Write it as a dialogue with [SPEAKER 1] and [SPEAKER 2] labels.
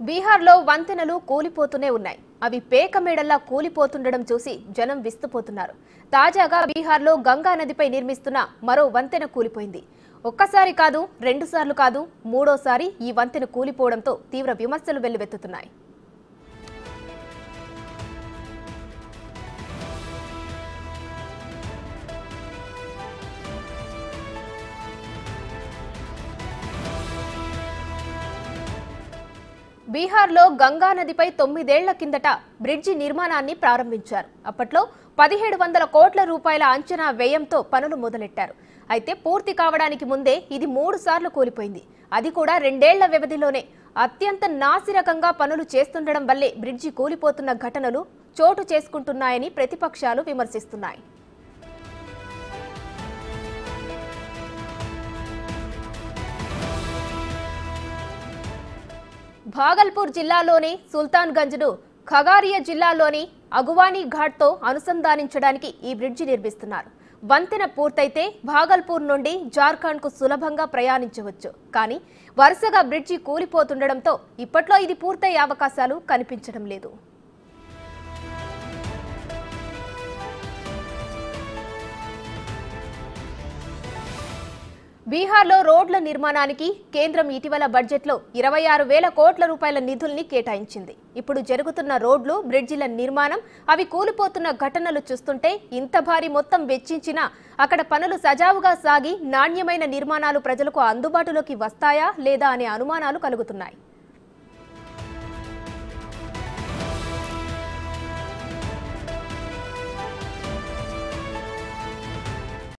[SPEAKER 1] బీహార్లో వంతెనలు కూలిపోతూనే ఉన్నాయి అవి పేక మేడల్లా కూలిపోతుండడం చూసి జనం విస్తుపోతున్నారు తాజాగా బీహార్లో గంగా నదిపై నిర్మిస్తున్న మరో వంతెన కూలిపోయింది ఒక్కసారి కాదు రెండుసార్లు కాదు మూడోసారి ఈ వంతెన కూలిపోవడంతో తీవ్ర విమర్శలు వెల్లువెత్తుతున్నాయి బీహార్లో గంగా నదిపై తొమ్మిదేళ్ల కిందట బ్రిడ్జి నిర్మాణాన్ని ప్రారంభించారు అప్పట్లో పదిహేడు వందల కోట్ల రూపాయల అంచనా వ్యయంతో పనులు మొదలెట్టారు అయితే పూర్తి కావడానికి ముందే ఇది మూడు సార్లు కూలిపోయింది అది కూడా రెండేళ్ల వ్యవధిలోనే అత్యంత నాసిరకంగా పనులు చేస్తుండడం వల్లే బ్రిడ్జి కూలిపోతున్న ఘటనలు చోటు చేసుకుంటున్నాయని ప్రతిపక్షాలు విమర్శిస్తున్నాయి భాగల్పూర్ జిల్లాలోని సుల్తాన్గంజ్ను ఖగారియా జిల్లాలోని అగువానీ ఘాట్తో అనుసంధానించడానికి ఈ బ్రిడ్జి నిర్మిస్తున్నారు వంతెన పూర్తయితే భాగల్పూర్ నుండి జార్ఖండ్కు సులభంగా ప్రయాణించవచ్చు కానీ వరుసగా బ్రిడ్జి కూలిపోతుండడంతో ఇప్పట్లో ఇది పూర్తయ్యే అవకాశాలు కనిపించడం లేదు బీహార్లో రోడ్ల నిర్మాణానికి కేంద్రం ఇటీవల బడ్జెట్లో ఇరవై ఆరు వేల కోట్ల రూపాయల నిధుల్ని కేటాయించింది ఇప్పుడు జరుగుతున్న రోడ్లు బ్రిడ్జిల నిర్మాణం అవి కూలిపోతున్న ఘటనలు చూస్తుంటే ఇంత భారీ మొత్తం వెచ్చించినా అక్కడ పనులు సజావుగా సాగి నాణ్యమైన నిర్మాణాలు ప్రజలకు అందుబాటులోకి వస్తాయా లేదా అనే అనుమానాలు కలుగుతున్నాయి